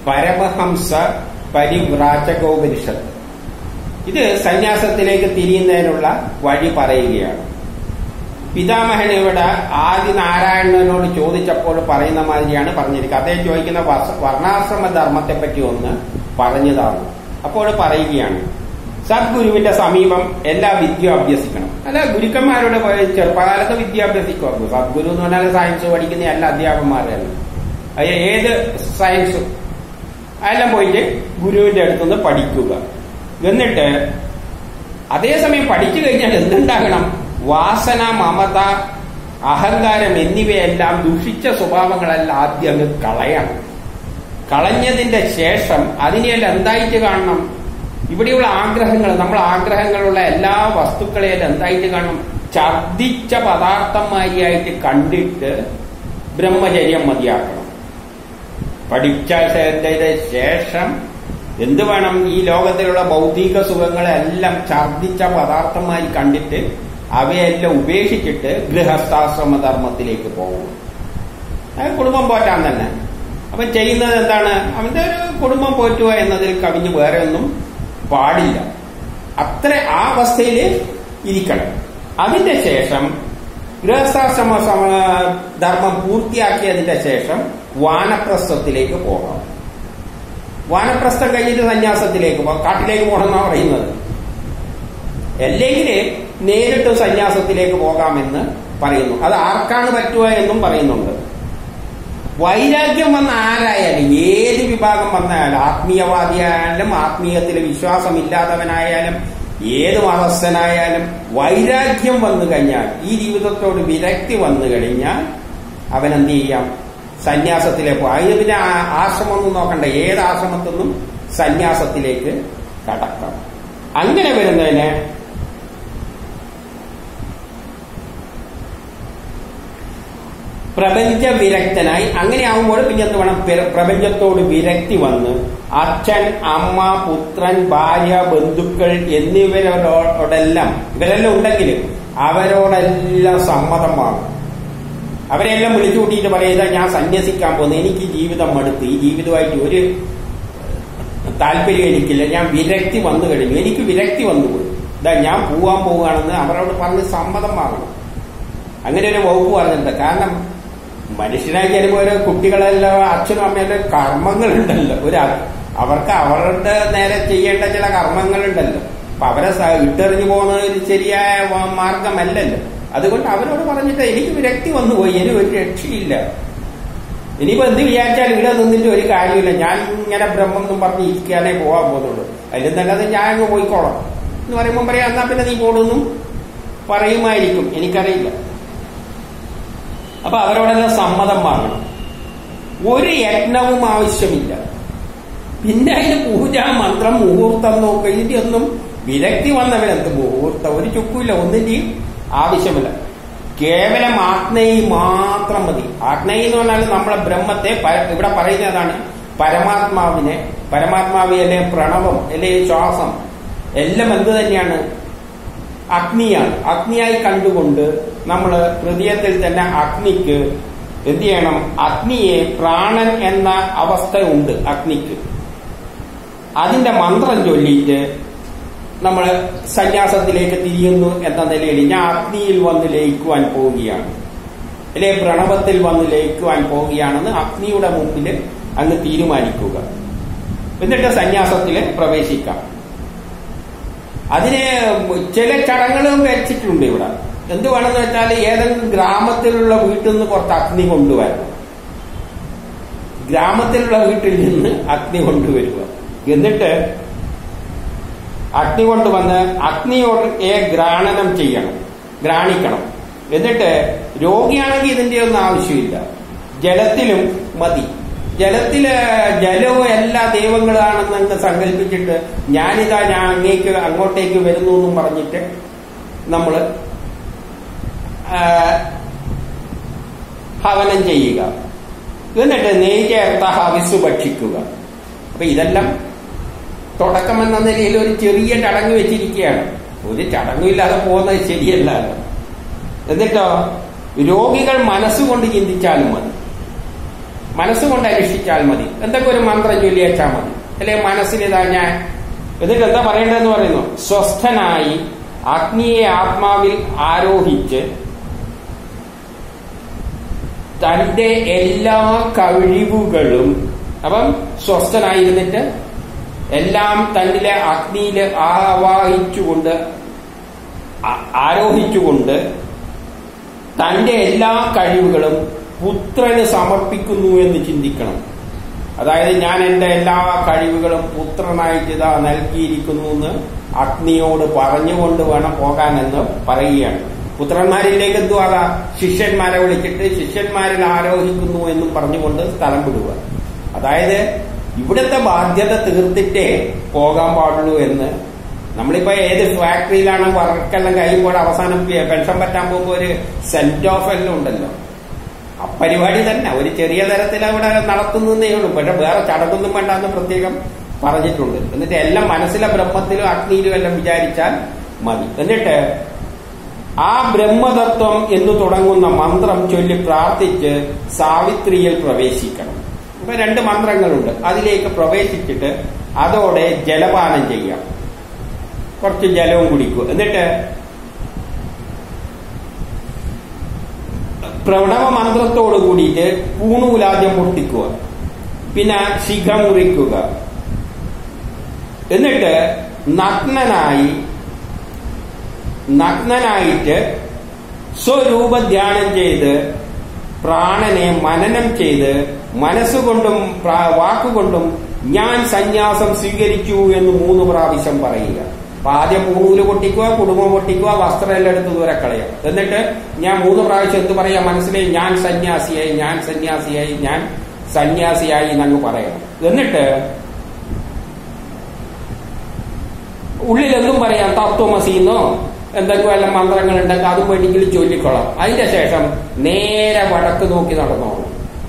പരമഹംസ പരിവ്രാജകോപനിഷത്ത് ഇത് സന്യാസത്തിലേക്ക് തിരിയുന്നതിനുള്ള വഴി പറയുകയാണ് പിതാമഹൻ ഇവിടെ ആദി നാരായണനോട് ചോദിച്ചപ്പോൾ പറയുന്ന മാതിരിയാണ് പറഞ്ഞിരിക്കുന്നത് അദ്ദേഹം ചോദിക്കുന്ന വർഷ- വർണ്ണാശ്രമ ധർമ്മത്തെ പറ്റി ഒന്ന് പറഞ്ഞതാണ് അപ്പോൾ പറയുകയാണ് സദ്ഗുരുവിന്റെ സമീപം എല്ലാ വിദ്യ അഭ്യസിക്കണം അല്ല ഗുരുക്കന്മാരോട് പോയി ചെറുപ്പകാലത്ത് വിദ്യ അഭ്യസിക്കുമായിരുന്നു സദ്ഗുരു എന്ന് പറഞ്ഞാൽ സയൻസ് പഠിക്കുന്ന എല്ലാ അധ്യാപകന്മാരല്ല അത് ഏത് സയൻസും അതെല്ലാം പോയിട്ട് ഗുരുവിന്റെ അടുത്തുനിന്ന് പഠിക്കുക എന്നിട്ട് അതേസമയം പഠിച്ചു കഴിഞ്ഞാൽ എന്തുണ്ടാകണം വാസന മമത അഹങ്കാരം എന്നിവയെല്ലാം ദുഷിച്ച സ്വഭാവങ്ങളെല്ലാം ആദ്യം അങ്ങ് കളയണം കളഞ്ഞതിന്റെ ശേഷം അതിനെയെല്ലാം എന്തായിട്ട് കാണണം ഇവിടെയുള്ള ആഗ്രഹങ്ങൾ നമ്മൾ ആഗ്രഹങ്ങളുള്ള എല്ലാ വസ്തുക്കളെയും എന്തായിട്ട് കാണണം ഛർദിച്ച പദാർത്ഥമാരിയായിട്ട് കണ്ടിട്ട് ബ്രഹ്മചര്യം മതിയാക്കണം പഠിച്ചതിന്റെ ശേഷം എന്ത് വേണം ഈ ലോകത്തിലുള്ള ഭൗതിക സുഖങ്ങളെല്ലാം ഛർദിച്ച പദാർത്ഥമായി കണ്ടിട്ട് അവയെല്ലാം ഉപേക്ഷിച്ചിട്ട് ഗൃഹസ്ഥാശ്രമ ധർമ്മത്തിലേക്ക് പോകും അത് കുടുംബം പോറ്റാൻ തന്നെ അവൻ ചെയ്യുന്നത് എന്താണ് അവന്റെ ഒരു കുടുംബം പോറ്റുക എന്നതിൽ കവിഞ്ഞ് വേറെ ഒന്നും പാടില്ല അത്ര ആ അവസ്ഥയിൽ ഇരിക്കണം അതിന്റെ ശേഷം ഗൃഹസ്ഥാശ്രമ സമ- ധർമ്മം പൂർത്തിയാക്കിയതിന്റെ ശേഷം വാനപ്രസ്ഥത്തിലേക്ക് പോകാം വാനപ്രസ്ഥം കഴിഞ്ഞിട്ട് സന്യാസത്തിലേക്ക് പോകാം കാട്ടിലേക്ക് പോകണമെന്നാണ് പറയുന്നത് അല്ലെങ്കിൽ നേരിട്ട് സന്യാസത്തിലേക്ക് പോകാമെന്ന് പറയുന്നു അത് ആർക്കാണ് പറ്റുക എന്നും പറയുന്നുണ്ട് വൈരാഗ്യം വന്ന ആരായാലും ഏത് വിഭാഗം വന്നാലും ആത്മീയവാദിയായാലും ആത്മീയത്തിൽ വിശ്വാസമില്ലാത്തവനായാലും ഏത് മതസ്ഥനായാലും വൈരാഗ്യം വന്നു കഴിഞ്ഞാൽ ഈ ജീവിതത്തോട് വിരക്തി വന്നു കഴിഞ്ഞാൽ അവൻ എന്ത് ചെയ്യാം സന്യാസത്തിലേക്ക് പോകും അതിന് പിന്നെ ആ- ആശ്രമമൊന്നും നോക്കണ്ട ഏത് ആശ്രമത്തിൽ നിന്നും സന്യാസത്തിലേക്ക് കടക്കാം അങ്ങനെ വരുന്നതിന് പ്രപഞ്ച വിരക്തനായി അങ്ങനെ ആകുമ്പോൾ പിന്നെ എന്ത് വേണം പ്ര- പ്രപഞ്ചത്തോട് വിരക്തി വന്ന് അച്ഛൻ അമ്മ പുത്രൻ ഭാര്യ ബന്ധുക്കൾ എന്നിവരോടെല്ലാം ഇവരെല്ലാം ഉണ്ടെങ്കിൽ അവരോടെല്ലാം സമ്മതം വാങ്ങും അവരെല്ലാം വിളിച്ചു കൂട്ടിയിട്ട് പറയുക ഞാൻ സന്യസിക്കാൻ പോകുന്നു എനിക്ക് ജീവിതം മടുത്ത് ഈ ജീവിതമായിട്ട് ഒരു താല്പര്യം എനിക്കില്ല ഞാൻ വിരക്തി വന്നു കഴിഞ്ഞു എനിക്ക് വിരക്തി വന്നു പോയി ഇതാ ഞാൻ പോവാൻ പോവുകയാണെന്ന് അവരോട് പറഞ്ഞ് സമ്മതം വാങ്ങണം അങ്ങനെ ഒരു വകുപ്പ് പറഞ്ഞിട്ടുണ്ട് കാരണം മനുഷ്യനായി ചിലപ്പോൾ ഒരു കുട്ടികളെല്ലാം അച്ഛനും അമ്മയുടെ കർമ്മങ്ങളുണ്ടല്ലോ ഒരു അ- അവർക്ക് അവരുടെ നേരെ ചെയ്യേണ്ട ചില കർമ്മങ്ങളുണ്ടല്ലോ അപ്പൊ അവരെ സ- ഇട്ടെറിഞ്ഞു പോകുന്നത് ഒരു ശരിയായ വ- മാർഗമല്ലല്ലോ അതുകൊണ്ട് അവരോട് പറഞ്ഞിട്ട് എനിക്ക് വിരക്തി വന്നു പോയി ഇനി ഒരു രക്ഷയില്ല ഇനിയിപ്പോ എന്ത് വിചാരിച്ചാൽ ഇവിടെ നിന്നിട്ട് ഒരു കാര്യമില്ല ഞാൻ ഇങ്ങനെ ബ്രഹ്മം എന്നും പറഞ്ഞ് ഇരിക്കാനേ പോകാൻ പോകുന്നുള്ളൂ അതിലും നല്ലത് ഞാൻ അങ്ങ് പോയിക്കോളാം എന്ന് പറയുമ്പോൾ പറയാം എന്നാ പിന്നെ നീ പോടുന്നു പറയുമായിരിക്കും എനിക്കറിയില്ല അപ്പൊ അവരോടെല്ലാം സമ്മതം വാങ്ങണം ഒരു യജ്ഞവും ആവശ്യമില്ല പിന്നെ അതിന് പൂജ മന്ത്രം മുഹൂർത്തം നോക്കുക ഇതിന്റെ ഒന്നും വിരക്തി വന്നവരെന്ത് മുഹൂർത്തം ഒരു ചുക്കുമില്ല ഒന്നിന്റെയും ആവശ്യമില്ല കേവലം ആജ്ഞയി മാത്രം മതി ആജ്ഞയി എന്ന് പറഞ്ഞാൽ നമ്മളെ ബ്രഹ്മത്തെ പ- ഇവിടെ പറയുന്നതാണ് പരമാത്മാവിനെ പരമാത്മാവ് അല്ലെ പ്രണവം അല്ലെ ശ്വാസം എല്ലാം എന്ത് തന്നെയാണ് അഗ്നിയാണ് അഗ്നിയായി കണ്ടുകൊണ്ട് നമ്മൾ ഹൃദയത്തിൽ തന്നെ അഗ്നിക്ക് എന്ത് ചെയ്യണം അഗ്നിയെ പ്രാണൻ എന്ന അവസ്ഥ ഉണ്ട് അഗ്നിക്ക് അതിന്റെ മന്ത്രം ചൊല്ലിയിട്ട് നമ്മൾ സന്യാസത്തിലേക്ക് തിരിയുന്നു എന്ന നിലയിൽ ഞാൻ അഗ്നിയിൽ വന്ന് ലയിക്കുവാൻ പോവുകയാണ് അല്ലെ പ്രണവത്തിൽ വന്ന് ലയിക്കുവാൻ പോവുകയാണെന്ന് അഗ്നിയുടെ മുമ്പിൽ അങ്ങ് തീരുമാനിക്കുക എന്നിട്ട് സന്യാസത്തിൽ പ്രവേശിക്കാം അതിന് ചില ചടങ്ങുകളും വെച്ചിട്ടുണ്ട് ഇവിടെ എന്ത് വേണമെന്ന് വെച്ചാൽ ഏതെങ്കിലും ഗ്രാമത്തിലുള്ള വീട്ടിൽ നിന്ന് കുറച്ച് അഗ്നി കൊണ്ടുവരണം ഗ്രാമത്തിലുള്ള വീട്ടിൽ നിന്ന് അഗ്നി കൊണ്ടുവരിക എന്നിട്ട് അഗ്നി കൊണ്ടുവന്ന് അഗ്നിയോട് ഏ ഗ്രാണനം ചെയ്യണം ഗ്രാണിക്കണം എന്നിട്ട് രോഗിയാണെങ്കിൽ ഇതിന്റെ ഒന്നും ആവശ്യമില്ല ജലത്തിലും മതി ജലത്തില് ജലവും എല്ലാ ദൈവങ്ങളാണെന്ന് സങ്കല്പിച്ചിട്ട് ഞാനിതാ ഞാൻ അങ്ങേക്ക് അങ്ങോട്ടേക്ക് വരുന്നു എന്നും പറഞ്ഞിട്ട് നമ്മള് ആ, ഹവനം ചെയ്യുക എന്നിട്ട് നെയ് ചേർത്ത ഹവിസ് ഭക്ഷിക്കുക അപ്പൊ ഇതെല്ലാം തുടക്കം എന്ന നിലയിൽ ഒരു ചെറിയ ചടങ്ങ് വെച്ചിരിക്കുകയാണ് ഒരു ചടങ്ങുമില്ലാതെ പോകുന്നത് ശരിയല്ല എന്നിട്ടോ രോഗികൾ മനസ്സുകൊണ്ട് ചിന്തിച്ചാലും മതി മനസ്സുകൊണ്ട് അനുഷ്ഠിച്ചാൽ മതി എന്തൊക്കെ ഒരു മന്ത്രം ചൊല്ലിയച്ചാൽ മതി അല്ലെ മനസ്സിലിതാ ഞാൻ എന്നിട്ട് എന്താ പറയേണ്ടതെന്ന് പറയുന്നു സ്വസ്ഥനായി അഗ്നിയെ ആത്മാവിൽ ആരോഹിച്ച് തന്റെ എല്ലാ കഴിവുകളും അപ്പം സ്വസ്ഥനായിരുന്നിട്ട് എല്ലാം തന്നിലെ അഗ്നിയിൽ ആവാഹിച്ചുകൊണ്ട് ആ- ആരോഹിച്ചുകൊണ്ട് തന്റെ എല്ലാ കഴിവുകളും പുത്രന് സമർപ്പിക്കുന്നു എന്ന് ചിന്തിക്കണം അതായത് ഞാൻ എന്റെ എല്ലാ കഴിവുകളും പുത്രനായിട്ട് ഇതാ നൽകിയിരിക്കുന്നു എന്ന് അഗ്നിയോട് പറഞ്ഞുകൊണ്ട് വേണം പോകാനെന്ന് പറയുകയാണ് പുത്രന്മാരിലേക്ക് എന്തുവാകാ ശിഷ്യന്മാരെ വിളിച്ചിട്ട് ശിഷ്യന്മാരിൽ ആരോഹിക്കുന്നു എന്നും പറഞ്ഞുകൊണ്ട് സ്ഥലം വിടുക അതായത് ഇവിടുത്തെ ബാധ്യത തീർത്തിട്ടേ പോകാൻ പാടുള്ളൂ എന്ന് നമ്മളിപ്പോ ഏത് ഫാക്ടറിയിലാണ് വർക്കെല്ലാം കഴിയുമ്പോൾ അവസാനം പെൻഷൻ പറ്റാൻ പോകുമ്പോൾ ഒരു സെന്റ് ഓഫ് എല്ലാം ഉണ്ടല്ലോ ആ പരിപാടി തന്നെ ഒരു ചെറിയ തരത്തിൽ അവിടെ നടത്തുന്നതേ ഉള്ളൂ പക്ഷെ വേറെ ചടങ്ങൊന്നും വേണ്ടെന്ന് പ്രത്യേകം പറഞ്ഞിട്ടുണ്ട് എന്നിട്ട് എല്ലാം മനസ്സിലെ ബ്രഹ്മത്തിലും അഗ്നിയിലും എല്ലാം വിചാരിച്ചാൽ മതി എന്നിട്ട് ആ ബ്രഹ്മതത്വം എന്ന് തുടങ്ങുന്ന മന്ത്രം ചൊല്ലി പ്രാർത്ഥിച്ച് സാവിത്രിയിൽ പ്രവേശിക്കണം ഇപ്പൊ രണ്ട് മന്ത്രങ്ങളുണ്ട് അതിലേക്ക് പ്രവേശിച്ചിട്ട് അതോടെ ജലപാനം ചെയ്യാം കുറച്ച് ജലവും കുടിക്കുക എന്നിട്ട് പ്രണവ മന്ത്രത്തോട് കൂടിയിട്ട് പൂണൂലാദ്യം പൊട്ടിക്കുക പിന്നെ ശിഖ മുറിക്കുക എന്നിട്ട് നഗ്നനായി നഗ്നനായിട്ട് സ്വരൂപ ധ്യാനം ചെയ്ത് പ്രാണനെ മനനം ചെയ്ത് മനസ്സുകൊണ്ടും പ്രാ- വാക്കുകൊണ്ടും ഞാൻ സന്യാസം സ്വീകരിച്ചു എന്ന് മൂന്ന് പ്രാവശ്യം പറയുക അപ്പൊ ആദ്യം പൂണൂല് പൊട്ടിക്കുക കുടുംബം പൊട്ടിക്കുക വസ്ത്രം എല്ലാം എടുത്ത് ദൂരെ കളയുക എന്നിട്ട് ഞാൻ മൂന്ന് പ്രാവശ്യം എന്ത് പറയാ മനസ്സിലെ ഞാൻ സന്യാസിയായി ഞാൻ സന്യാസിയായി ഞാൻ സന്യാസിയായി എന്നങ്ങ് പറയണം എന്നിട്ട് ഉള്ളിലെന്തും പറയാം തത്വമസീന്നോ എന്തെങ്കിലും വല്ല മന്ത്രങ്ങൾ ഉണ്ടെങ്കിൽ അതും വേണമെങ്കിൽ ചൊല്ലിക്കൊള്ളാം അതിന്റെ ശേഷം നേരെ വടക്ക് നോക്കി നടന്നോളൂ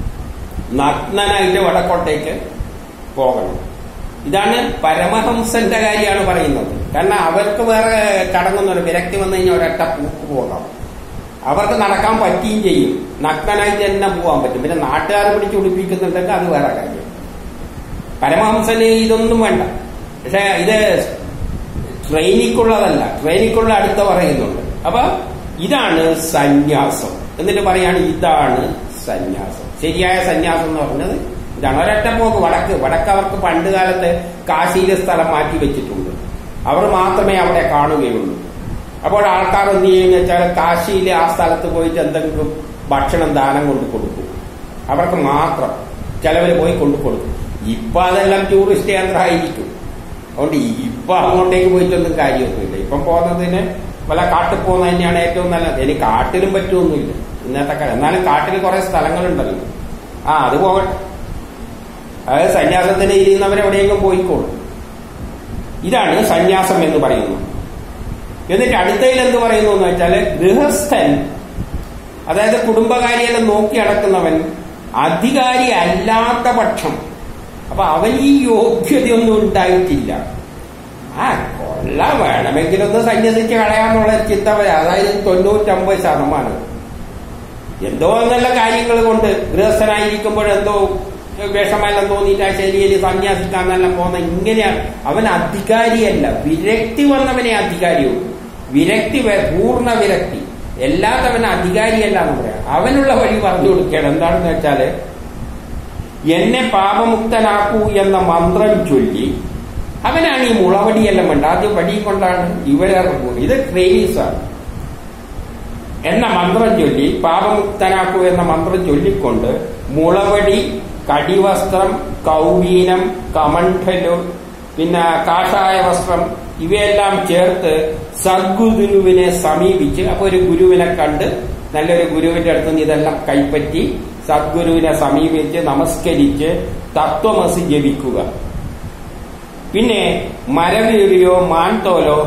നഗ്നനായിട്ട് വടക്കോട്ടേക്ക് പോകണം ഇതാണ് പരമഹംസന്റെ കാര്യമാണ് പറയുന്നത് കാരണം അവർക്ക് വേറെ ചടങ്ങൊന്നുമില്ല വിരക്തി വന്നു കഴിഞ്ഞാൽ ഒരൊറ്റ പൂക്ക് പോകാം അവർക്ക് നടക്കാൻ പറ്റുകയും ചെയ്യും നഗ്നനായിട്ട് തന്നെ പോകാൻ പറ്റും പിന്നെ നാട്ടുകാർ പിടിച്ച് ഉടുപ്പിക്കുന്നുണ്ടെങ്കിൽ അത് വേറെ കാര്യം പരമഹംസന് ഇതൊന്നും വേണ്ട പക്ഷെ ഇത് ട്രെയിനിക്കുള്ളതല്ല ട്രെയിനിക്കുള്ള അടുത്ത പറയുന്നുണ്ട് അപ്പൊ ഇതാണ് സന്യാസം എന്നിട്ട് പറയാണ് ഇതാണ് സന്യാസം ശരിയായ സന്യാസം എന്ന് പറഞ്ഞത് ഇതാണ് ഒരൊറ്റ പോക്ക് വടക്ക് വടക്ക് അവർക്ക് പണ്ട് കാലത്ത് കാശിയിലെ സ്ഥലം മാറ്റി വെച്ചിട്ടുണ്ട് അവർ മാത്രമേ അവിടെ കാണുകയുള്ളൂ അപ്പോൾ ആൾക്കാർ എന്ത് ചെയ്യുന്ന വെച്ചാൽ കാശിയിലെ ആ സ്ഥലത്ത് പോയിട്ട് എന്തെങ്കിലും ഭക്ഷണം ദാനം കൊണ്ട് കൊടുക്കും അവർക്ക് മാത്രം ചിലവര് പോയി കൊണ്ടു കൊടുക്കും ഇപ്പൊ അതെല്ലാം ടൂറിസ്റ്റ് കേന്ദ്രമായിരിക്കും അതുകൊണ്ട് ഇപ്പൊ അങ്ങോട്ടേക്ക് പോയിട്ടൊന്നും കാര്യമൊന്നുമില്ല ഇപ്പം പോകുന്നതിന് വല്ല കാട്ടിൽ പോകുന്നത് തന്നെയാണ് ഏറ്റവും നല്ലത് ഇനി കാട്ടിലും പറ്റുമൊന്നുമില്ല ഇന്നത്തെ കാലം എന്നാലും കാട്ടിൽ കുറെ സ്ഥലങ്ങളുണ്ടല്ലോ ആ അത് പോകട്ടെ അതായത് സന്യാസത്തിന് ഇരിക്കുന്നവർ എവിടെയെങ്കിലും പോയിക്കോളും ഇതാണ് സന്യാസം എന്ന് പറയുന്നത് എന്നിട്ട് അടുത്തതിൽ എന്ത് പറയുന്നു എന്ന് വെച്ചാല് ഗൃഹസ്ഥൻ അതായത് കുടുംബകാരിയെല്ലാം നോക്കി നടക്കുന്നവൻ അധികാരി അല്ലാത്ത പക്ഷം അപ്പൊ അവൻ ഈ യോഗ്യതയൊന്നും ഉണ്ടായിട്ടില്ല ആ കൊള്ള വേണമെങ്കിലൊന്ന് സന്യസിച്ച് കളയാന്നുള്ള ഒരു ചിന്ത വരാം അതായത് തൊണ്ണൂറ്റമ്പത് ശതമാനം എന്തോ എന്നുള്ള കാര്യങ്ങൾ കൊണ്ട് ഗൃഹസ്ഥനായിരിക്കുമ്പോഴെന്തോ വിഷമെല്ലാം തോന്നിയിട്ട് ആ ശരിയിൽ സന്യാസിക്കാന്നെല്ലാം പോകുന്ന ഇങ്ങനെയാണ് അവൻ അധികാരിയല്ല വിരക്തി വന്നവനെ അധികാരിയുള്ളൂ വിരക്തി വ- പൂർണ്ണ വിരക്തി എല്ലാത്തവൻ അധികാരിയല്ല എന്ന് പറയാം അവനുള്ള വഴി പറഞ്ഞു കൊടുക്കുകയാണ് എന്താണെന്ന് വെച്ചാല് എന്നെ പാപമുക്തനാക്കൂ എന്ന മന്ത്രം ചൊല്ലി അവനാണ് ഈ മുളവടിയെല്ലാം വേണ്ട ആദ്യം വടി കൊണ്ടാണ് ഇവരിറങ്ങുന്നത് ഇത് ട്രെയിനീസാണ് എന്ന മന്ത്രം ചൊല്ലി പാപമുക്തനാക്കൂ എന്ന മന്ത്രം ചൊല്ലിക്കൊണ്ട് മുളവടി കടിവസ്ത്രം കൗബീനം കമണ്ഡലു പിന്നെ കാഷായ വസ്ത്രം ഇവയെല്ലാം ചേർത്ത് സദ്ഗുരുവിനെ സമീപിച്ച് അപ്പൊ ഒരു ഗുരുവിനെ കണ്ട് നല്ലൊരു ഗുരുവിന്റെ അടുത്ത് നിന്ന് ഇതെല്ലാം കൈപ്പറ്റി സദ്ഗുരുവിനെ സമീപിച്ച് നമസ്കരിച്ച് തത്വമസി ജപിക്കുക പിന്നെ മരവീറിയോ മാൻതോലോ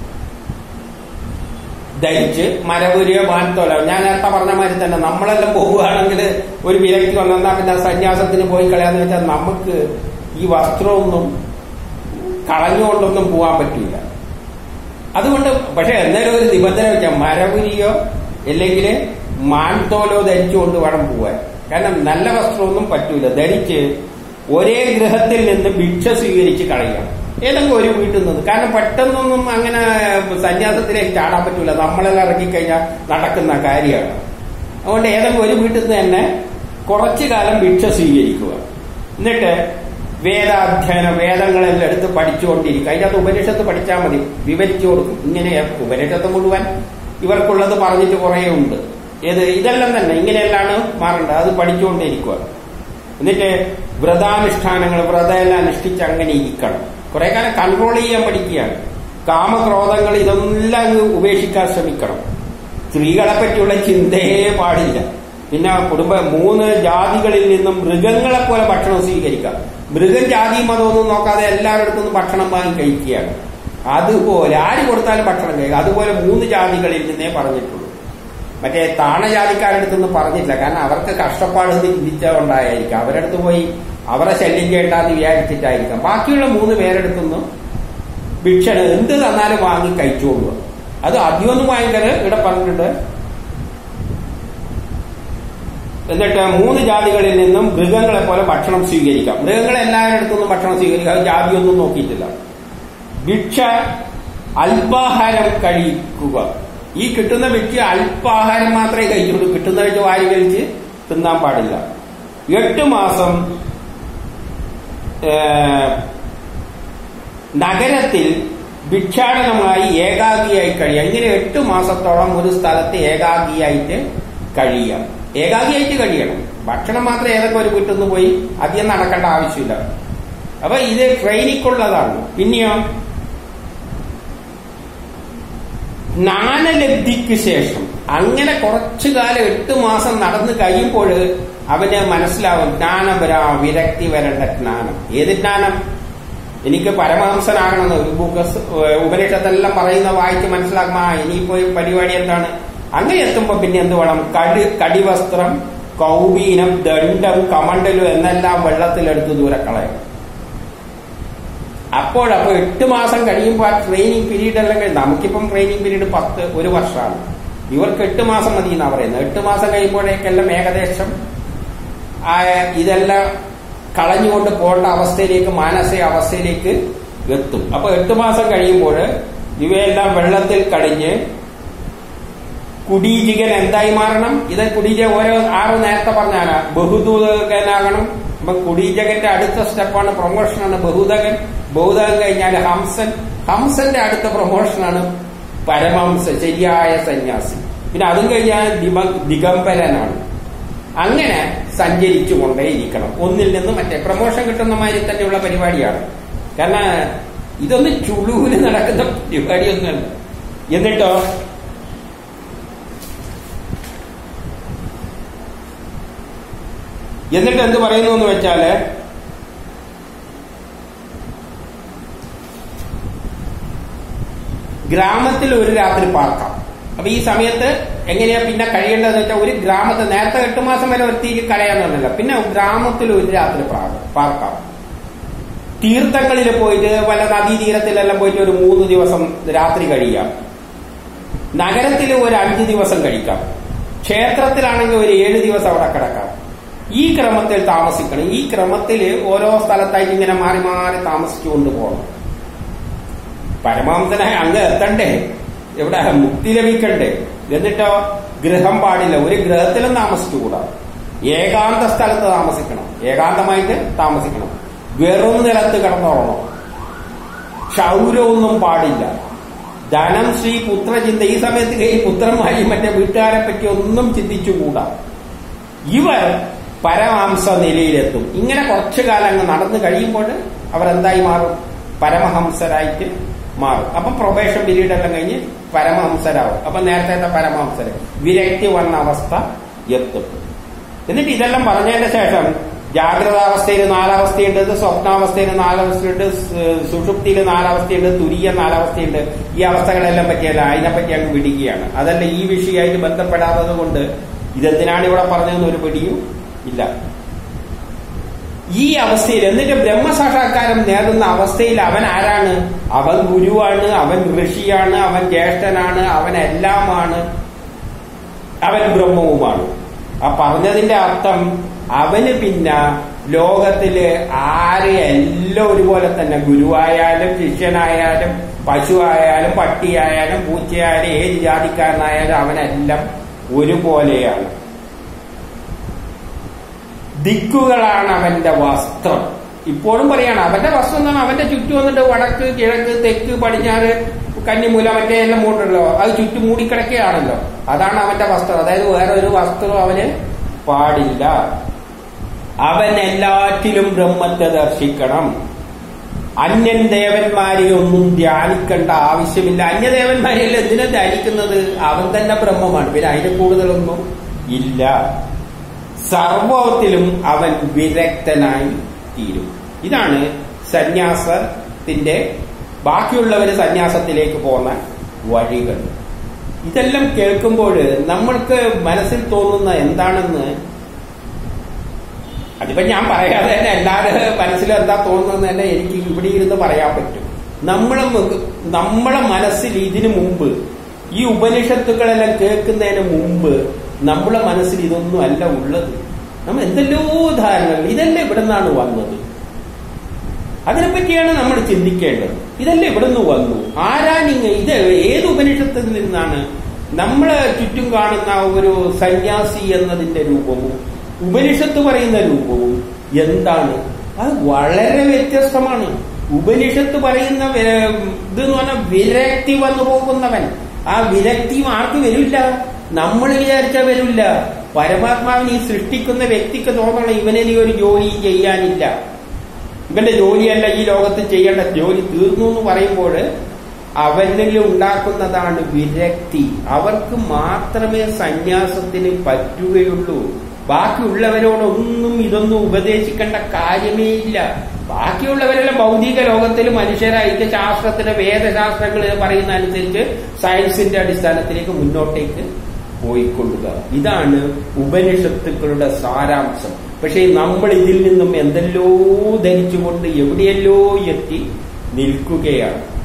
ധരിച്ച് മരപുരിയോ മാൻതോലോ ഞാൻ നേരത്തെ പറഞ്ഞ മാതിരി തന്നെ നമ്മളെല്ലാം പോവുകയാണെങ്കിൽ ഒരു വിലക്ക് വന്നാൽ പിന്നെ സന്യാസത്തിന് പോയി കളയാന്ന് വെച്ചാൽ നമുക്ക് ഈ വസ്ത്രമൊന്നും കളഞ്ഞുകൊണ്ടൊന്നും പോകാൻ പറ്റില്ല അതുകൊണ്ട് പക്ഷെ എന്നാലും ഒരു നിബന്ധന വെച്ചാൽ മരപുരിയോ അല്ലെങ്കിൽ മാൻതോലോ ധരിച്ചുകൊണ്ട് വേണം പോവാൻ കാരണം നല്ല വസ്ത്രമൊന്നും പറ്റൂല ധരിച്ച് ഒരേ ഗൃഹത്തിൽ നിന്ന് ഭിക്ഷ സ്വീകരിച്ച് കളയണം ഏതെങ്കിലും ഒരു വീട്ടിൽ നിന്ന് കാരണം പെട്ടെന്നൊന്നും അങ്ങനെ സന്യാസത്തിലേക്ക് ചാടാൻ പറ്റൂല നമ്മളെല്ലാം ഇറങ്ങിക്കഴിഞ്ഞാൽ നടക്കുന്ന കാര്യമാണ് അതുകൊണ്ട് ഏതെങ്കിലും ഒരു വീട്ടിൽ നിന്ന് തന്നെ കുറച്ചു കാലം ഭിക്ഷ സ്വീകരിക്കുക എന്നിട്ട് വേദാധ്യയനം വേദങ്ങളെല്ലാം എടുത്ത് പഠിച്ചുകൊണ്ടിരിക്കുക അതിൻ്റെ അകത്ത് ഉപനിഷത്ത് പഠിച്ചാൽ മതി വിവരിച്ചു കൊടുക്കും ഇങ്ങനെ ഉപനിഷത്ത് മുഴുവൻ ഇവർക്കുള്ളത് പറഞ്ഞിട്ട് കുറേ ഉണ്ട് ഏത് ഇതെല്ലാം തന്നെ ഇങ്ങനെയെല്ലാം മാറേണ്ടത് അത് പഠിച്ചുകൊണ്ടിരിക്കുക എന്നിട്ട് വ്രതാനുഷ്ഠാനങ്ങൾ വ്രതമെല്ലാം അനുഷ്ഠിച്ച് അങ്ങനെ ഇരിക്കണം കുറെ കാലം കൺട്രോൾ ചെയ്യാൻ പഠിക്കുകയാണ് കാമക്രോധങ്ങൾ ഇതെല്ലാം അങ്ങ് ഉപേക്ഷിക്കാൻ ശ്രമിക്കണം സ്ത്രീകളെ പറ്റിയുള്ള ചിന്തയെ പാടില്ല പിന്നെ കുടുംബ മൂന്ന് ജാതികളിൽ നിന്നും മൃഗങ്ങളെ പോലെ ഭക്ഷണം സ്വീകരിക്കാം മൃഗം ജാതി മതമൊന്നും നോക്കാതെ എല്ലാവരുടെ നിന്നും ഭക്ഷണം വാങ്ങി കഴിക്കുകയാണ് അതുപോലെ ആര് കൊടുത്താലും ഭക്ഷണം കഴിക്കുക അതുപോലെ മൂന്ന് ജാതികളിൽ നിന്നേ പറഞ്ഞിട്ടുള്ളൂ മറ്റേ താണജാതിക്കാരുടെ അടുത്തൊന്നും പറഞ്ഞിട്ടില്ല കാരണം അവർക്ക് കഷ്ടപ്പാട് ചിന്തിച്ചുകൊണ്ടായിരിക്കും അവരുടെ അടുത്ത് പോയി അവരെ ശല്യം ചെയ്യണ്ടെന്ന് വിചാരിച്ചിട്ടായിരിക്കാം ബാക്കിയുള്ള മൂന്ന് പേരെടുത്തൊന്നും ഭിക്ഷണ് എന്ത് തന്നാലും വാങ്ങി കഴിച്ചോളുക അത് അധികമൊന്നും വാങ്ങിക്കരുത് ഇവിടെ പറഞ്ഞിട്ടുണ്ട് എന്നിട്ട് മൂന്ന് ജാതികളിൽ നിന്നും മൃഗങ്ങളെ പോലെ ഭക്ഷണം സ്വീകരിക്കാം മൃഗങ്ങളെ എല്ലാവരുടെ അടുത്തൊന്നും ഭക്ഷണം സ്വീകരിക്കാം അത് ജാതിയൊന്നും നോക്കിയിട്ടില്ല ഭിക്ഷ അല്പാഹാരം കഴിക്കുക ഈ കിട്ടുന്ന വ്യക്തി അല്പാഹാരം മാത്രമേ കഴിക്കുള്ളൂ കിട്ടുന്ന വെച്ച് വാരി കഴിച്ച് തിന്നാൻ പാടില്ല എട്ട് മാസം നഗരത്തിൽ ഭിക്ഷാടനമായി ഏകാഗിയായി കഴിയാം ഇങ്ങനെ എട്ട് മാസത്തോളം ഒരു സ്ഥലത്ത് ഏകാഗിയായിട്ട് കഴിയാം ഏകാഗിയായിട്ട് കഴിയണം ഭക്ഷണം മാത്രം ഏതൊക്കെ ഒരു വീട്ടിൽ നിന്ന് പോയി അധികം നടക്കേണ്ട ആവശ്യമില്ല അപ്പൊ ഇത് ട്രെയിനിക്കുള്ളതാണ് പിന്നെയോ ജ്ഞാനലബ്ധിക്ക് ശേഷം അങ്ങനെ കുറച്ചു കാലം എട്ട് മാസം നടന്നു കഴിയുമ്പോൾ അവന് മനസ്സിലാവും ജ്ഞാനം വരാ വിരക്തി വരേണ്ട ജ്ഞാനം ഏത് ജ്ഞാനം എനിക്ക് പരമഹംസനാകണമെന്ന് ഒരു ബുക്ക് ഉപനിഷത്തെല്ലാം പറയുന്ന വായിച്ച് മനസ്സിലാക്കുമ്പോ ആ ഇനിയിപ്പോ ഈ പരിപാടി എന്താണ് അങ്ങനെ എത്തുമ്പോ പിന്നെ എന്ത് വേണം കടി കടിവസ്ത്രം കൗബീനം ദണ്ഡം കമണ്ടലും എന്നെല്ലാം വെള്ളത്തിലെടുത്ത് ദൂരെ കളയണം അപ്പോഴപ്പോ എട്ട് മാസം കഴിയുമ്പോൾ ആ ട്രെയിനിങ് പീരീഡ് എല്ലാം കഴിഞ്ഞ് നമുക്കിപ്പം ട്രെയിനിങ് പീരീഡ് പത്ത് ഒരു വർഷമാണ് ഇവർക്ക് എട്ട് മാസം മതി എന്നാ പറയുന്നത് എട്ട് മാസം കഴിയുമ്പോഴേക്കെല്ലാം ഏകദേശം ആ ഇതെല്ലാം കളഞ്ഞുകൊണ്ട് പോകേണ്ട അവസ്ഥയിലേക്ക് മാനസിക അവസ്ഥയിലേക്ക് എത്തും അപ്പൊ എട്ട് മാസം കഴിയുമ്പോൾ ഇവയെല്ലാം വെള്ളത്തിൽ കടിഞ്ഞ് കുടീജികൻ എന്തായി മാറണം ഇത് കുടീജ ഓരോ ആറ് നേരത്തെ പറഞ്ഞാണ് ബഹുദൂതകനാകണം അപ്പൊ കുടീജകന്റെ അടുത്ത സ്റ്റെപ്പാണ് പ്രൊമോഷനാണ് ബഹുദകൻ ബഹുദകൻ കഴിഞ്ഞാൽ ഹംസൻ ഹംസന്റെ അടുത്ത പ്രൊമോഷനാണ് പരമഹംസ ശരിയായ സന്യാസി പിന്നെ അതും കഴിഞ്ഞാൽ ദിഗംബരനാണ് അങ്ങനെ സഞ്ചരിച്ചു കൊണ്ടേയിരിക്കണം ഒന്നിൽ നിന്ന് മറ്റേ പ്രൊമോഷൻ കിട്ടുന്ന മാതിരി തന്നെയുള്ള പരിപാടിയാണ് കാരണം ഇതൊന്നും ചുളുവിന് നടക്കുന്ന പരിപാടിയൊന്നുമല്ല എന്നിട്ടോ എന്നിട്ട് എന്ത് പറയുന്നു എന്ന് വെച്ചാല് ഗ്രാമത്തിൽ ഒരു രാത്രി പാർക്കാം അപ്പൊ ഈ സമയത്ത് എങ്ങനെയാ പിന്നെ കഴിയേണ്ടതെന്ന് വെച്ചാൽ ഒരു ഗ്രാമത്തിൽ നേരത്തെ എട്ട് മാസം വരെ ഒരു തീരി കളയാന്നുണ്ടല്ലോ പിന്നെ ഗ്രാമത്തിൽ ഒരു രാത്രി പാർക്കാം തീർത്ഥങ്ങളിൽ പോയിട്ട് വല്ല നദീതീരത്തിലെല്ലാം പോയിട്ട് ഒരു മൂന്ന് ദിവസം രാത്രി കഴിയാം നഗരത്തിൽ ഒരു അഞ്ച് ദിവസം കഴിക്കാം ക്ഷേത്രത്തിലാണെങ്കിൽ ഒരു ഏഴ് ദിവസം അവിടെ കിടക്കാം ഈ ക്രമത്തിൽ താമസിക്കണം ഈ ക്രമത്തിൽ ഓരോ സ്ഥലത്തായിട്ട് ഇങ്ങനെ മാറി മാറി താമസിച്ചുകൊണ്ട് പോകണം പരമാവധനായ അങ്ങ് എത്തണ്ടേ എവിടെ മുക്തി ലഭിക്കണ്ടേ എന്നിട്ടോ ഗൃഹം പാടില്ല ഒരു ഗൃഹത്തിലും താമസിച്ചുകൂടാ ഏകാന്ത സ്ഥലത്ത് താമസിക്കണം ഏകാന്തമായിട്ട് താമസിക്കണം വെറും നിലത്ത് കിടന്നോളണം ക്ഷൗരമൊന്നും പാടില്ല ധനം ശ്രീ പുത്രചിന്ത ഈ സമയത്ത് ഈ പുത്രന്മാരി മറ്റേ വീട്ടുകാരെ പറ്റി ഒന്നും ചിന്തിച്ചുകൂടാ ഇവർ പരമാംസ നിലയിലെത്തും ഇങ്ങനെ കുറച്ചു കാലം അങ്ങ് നടന്നു കഴിയുമ്പോൾ അവരെന്തായി മാറും പരമഹംസരായിട്ട് മാറും അപ്പൊ പ്രൊബേഷൻ പീരീഡ് എല്ലാം കഴിഞ്ഞ് പരമഹംസരാവും അപ്പൊ നേരത്തെ പരമഹംസര് വിരക്തി വന്ന അവസ്ഥ എത്തും എന്നിട്ട് ഇതെല്ലാം പറഞ്ഞതിന്റെ ശേഷം ജാഗ്രതാവസ്ഥയിൽ നാലവസ്ഥയുണ്ട് സ്വപ്നാവസ്ഥയിൽ നാലവസ്ഥയുണ്ട് സുഷുപ്തിയിൽ നാലവസ്ഥയുണ്ട് തുരിയ നാലവസ്ഥയുണ്ട് ഈ അവസ്ഥകളെല്ലാം പറ്റിയല്ല അതിനെപ്പറ്റി അങ്ങ് വിടുകയാണ് അതല്ല ഈ വിഷയമായിട്ട് ബന്ധപ്പെടാത്തത് കൊണ്ട് ഇതെന്തിനാണ് ഇവിടെ പറഞ്ഞതെന്ന് ഒരു പിടിയും ഇല്ല ഈ അവസ്ഥയിൽ എന്നിട്ട് ബ്രഹ്മസാക്ഷാത്കാരം നേടുന്ന അവസ്ഥയിൽ അവൻ ആരാണ് അവൻ ഗുരുവാണ് അവൻ ഋഷിയാണ് അവൻ ജ്യേഷ്ഠനാണ് അവൻ എല്ലാമാണ് അവൻ ബ്രഹ്മവുമാണ് ആ പറഞ്ഞതിന്റെ അർത്ഥം അവന് പിന്നെ ലോകത്തില് ആരെ എല്ലാം ഒരുപോലെ തന്നെ ഗുരുവായാലും ശിഷ്യനായാലും പശുവായാലും പട്ടിയായാലും പൂച്ചയായാലും ഏത് ജാതിക്കാരനായാലും അവനെല്ലാം ഒരുപോലെയാണ് ദിക്കുകളാണ് അവന്റെ വസ്ത്രം ഇപ്പോഴും പറയാണ് അവന്റെ വസ്ത്രം എന്നാണ് അവന്റെ ചുറ്റും വന്നിട്ട് വടക്ക് കിഴക്ക് തെക്ക് പടിഞ്ഞാറ് കന്നിമൂല മറ്റേ എല്ലാം മൂടല്ലോ അത് ചുറ്റും മൂടിക്കിടക്കുകയാണല്ലോ അതാണ് അവന്റെ വസ്ത്രം അതായത് വേറെ ഒരു വസ്ത്രം അവന് പാടില്ല അവൻ എല്ലാറ്റിലും ബ്രഹ്മത്തെ ദർശിക്കണം അന്യൻ ദേവന്മാരെ ഒന്നും ധ്യാനിക്കേണ്ട ആവശ്യമില്ല അന്യദേവന്മാരെല്ലാം എന്തിനാ ധ്യാനിക്കുന്നത് അവൻ തന്നെ ബ്രഹ്മമാണ് പിന്നെ അതിന് കൂടുതലൊന്നും ഇല്ല സർവത്തിലും അവൻ വിരക്തനായി തീരും ഇതാണ് സന്യാസത്തിന്റെ ബാക്കിയുള്ളവര് സന്യാസത്തിലേക്ക് പോകുന്ന വഴികൾ ഇതെല്ലാം കേൾക്കുമ്പോൾ നമ്മൾക്ക് മനസ്സിൽ തോന്നുന്ന എന്താണെന്ന് അതിപ്പോ ഞാൻ പറയാതെ തന്നെ എല്ലാവരുടെ മനസ്സിൽ എന്താ തോന്നുന്നത് തന്നെ എനിക്ക് ഇവിടെ ഇരുന്ന് പറയാൻ പറ്റും നമ്മളെ മുഖ- നമ്മളെ മനസ്സിൽ ഇതിനു മുമ്പ് ഈ ഉപനിഷത്തുക്കളെല്ലാം കേൾക്കുന്നതിന് മുമ്പ് നമ്മളെ മനസ്സിൽ ഇതൊന്നും അല്ല ഉള്ളത് നമ്മൾ എന്തെല്ലോ ധാരണകൾ ഇതെല്ലാം ഇവിടെ നിന്നാണ് വന്നത് അതിനെപ്പറ്റിയാണ് നമ്മൾ ചിന്തിക്കേണ്ടത് ഇതെല്ലാം ഇവിടെ നിന്ന് വന്നു ആരാനിങ്ങ ഇത് ഏത് ഉപനിഷത്തിൽ നിന്നാണ് നമ്മളെ ചുറ്റും കാണുന്ന ഒരു സന്യാസി എന്നതിന്റെ രൂപവും ഉപനിഷത്ത് പറയുന്ന രൂപവും എന്താണ് അത് വളരെ വ്യത്യസ്തമാണ് ഉപനിഷത്ത് പറയുന്ന വി- ഇത് എന്ന് പറഞ്ഞാൽ വിരക്തി വന്നു പോകുന്നവൻ ആ വിരക്തി ആർക്ക് വരില്ല നമ്മൾ വിചാരിച്ചാൽ വരില്ല പരമാത്മാവിനെ ഈ സൃഷ്ടിക്കുന്ന വ്യക്തിക്ക് തോന്നണം ഇവനെ നീ ഒരു ജോലി ചെയ്യാനില്ല ഇവന്റെ ജോലിയല്ല ഈ ലോകത്ത് ചെയ്യേണ്ട ജോലി തീർന്നു എന്ന് പറയുമ്പോൾ അവനിൽ ഉണ്ടാക്കുന്നതാണ് വിരക്തി അവർക്ക് മാത്രമേ സന്യാസത്തിന് പറ്റുകയുള്ളൂ ബാക്കിയുള്ളവരോടൊന്നും ഇതൊന്നും ഉപദേശിക്കേണ്ട കാര്യമേ ഇല്ല ബാക്കിയുള്ളവരെല്ലാം ഭൗതിക ലോകത്തിൽ മനുഷ്യരായിട്ട് ശാസ്ത്രത്തിലെ വേദശാസ്ത്രങ്ങൾ പറയുന്ന അനുസരിച്ച് സയൻസിന്റെ അടിസ്ഥാനത്തിലേക്ക് മുന്നോട്ടേക്ക് പോയിക്കൊള്ളുക ഇതാണ് ഉപനിഷത്തുക്കളുടെ സാരാംശം പക്ഷേ നമ്മൾ ഇതിൽ നിന്നും എന്തെല്ലോ ധരിച്ചുകൊണ്ട് എവിടെയല്ലോ എത്തി നിൽക്കുകയാണ്